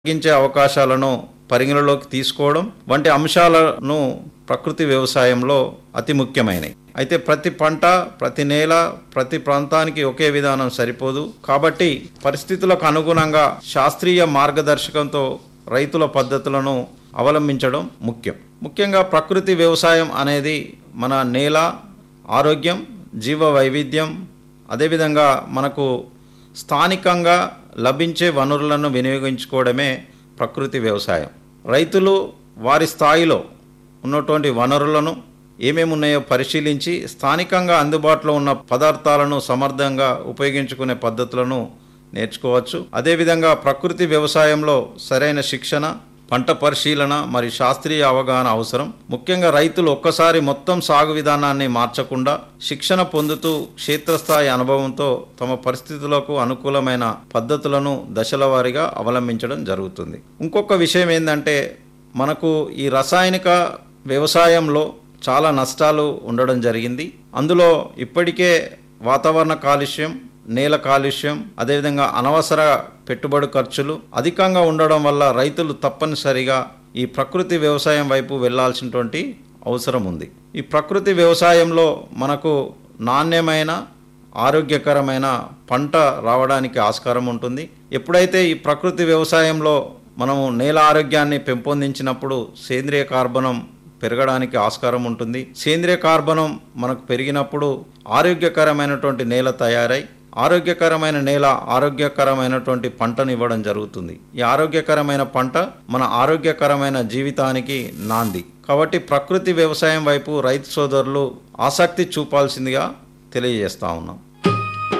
తగ్గించే అవకాశాలను పరిగణలోకి తీసుకోవడం వంటి అంశాలను ప్రకృతి వ్యవసాయంలో అతి ముఖ్యమైనవి అయితే ప్రతి పంట ప్రతి నేల ప్రతి ప్రాంతానికి ఒకే విధానం సరిపోదు కాబట్టి పరిస్థితులకు అనుగుణంగా శాస్త్రీయ మార్గదర్శకంతో రైతుల పద్ధతులను అవలంబించడం ముఖ్యం ముఖ్యంగా ప్రకృతి వ్యవసాయం అనేది మన నేల ఆరోగ్యం జీవ వైవిధ్యం అదేవిధంగా మనకు స్థానికంగా లభించే వనరులను వినియోగించుకోవడమే ప్రకృతి వ్యవసాయం రైతులు వారి స్థాయిలో ఉన్నటువంటి వనరులను ఏమేమి ఉన్నాయో పరిశీలించి స్థానికంగా అందుబాటులో ఉన్న పదార్థాలను సమర్థంగా ఉపయోగించుకునే పద్ధతులను నేర్చుకోవచ్చు అదేవిధంగా ప్రకృతి వ్యవసాయంలో సరైన శిక్షణ పంట పరిశీలన మరియు శాస్త్రీయ అవగాహన అవసరం ముఖ్యంగా రైతులు ఒక్కసారి మొత్తం సాగు విధానాన్ని మార్చకుండా శిక్షణ పొందుతూ క్షేత్రస్థాయి అనుభవంతో తమ పరిస్థితులకు అనుకూలమైన పద్ధతులను దశల వారీగా అవలంబించడం జరుగుతుంది ఇంకొక విషయం ఏంటంటే మనకు ఈ రసాయనిక వ్యవసాయంలో చాలా నష్టాలు ఉండడం జరిగింది అందులో ఇప్పటికే వాతావరణ కాలుష్యం నేల కాలుష్యం అదేవిధంగా అనవసర పెట్టుబడి ఖర్చులు అధికంగా ఉండడం వల్ల రైతులు తప్పనిసరిగా ఈ ప్రకృతి వ్యవసాయం వైపు వెళ్లాల్సినటువంటి అవసరం ఉంది ఈ ప్రకృతి వ్యవసాయంలో మనకు నాణ్యమైన ఆరోగ్యకరమైన పంట రావడానికి ఆస్కారం ఉంటుంది ఎప్పుడైతే ఈ ప్రకృతి వ్యవసాయంలో మనము నేల ఆరోగ్యాన్ని పెంపొందించినప్పుడు సేంద్రియ కార్బనం పెరగడానికి ఆస్కారం ఉంటుంది సేంద్రియ కార్బనం మనకు పెరిగినప్పుడు ఆరోగ్యకరమైనటువంటి నేల తయారై ఆరోగ్యకరమైన నేల ఆరోగ్యకరమైనటువంటి పంటను ఇవ్వడం జరుగుతుంది ఈ ఆరోగ్యకరమైన పంట మన ఆరోగ్యకరమైన జీవితానికి నాంది కాబట్టి ప్రకృతి వ్యవసాయం వైపు రైతు సోదరులు ఆసక్తి చూపాల్సిందిగా తెలియజేస్తా ఉన్నాం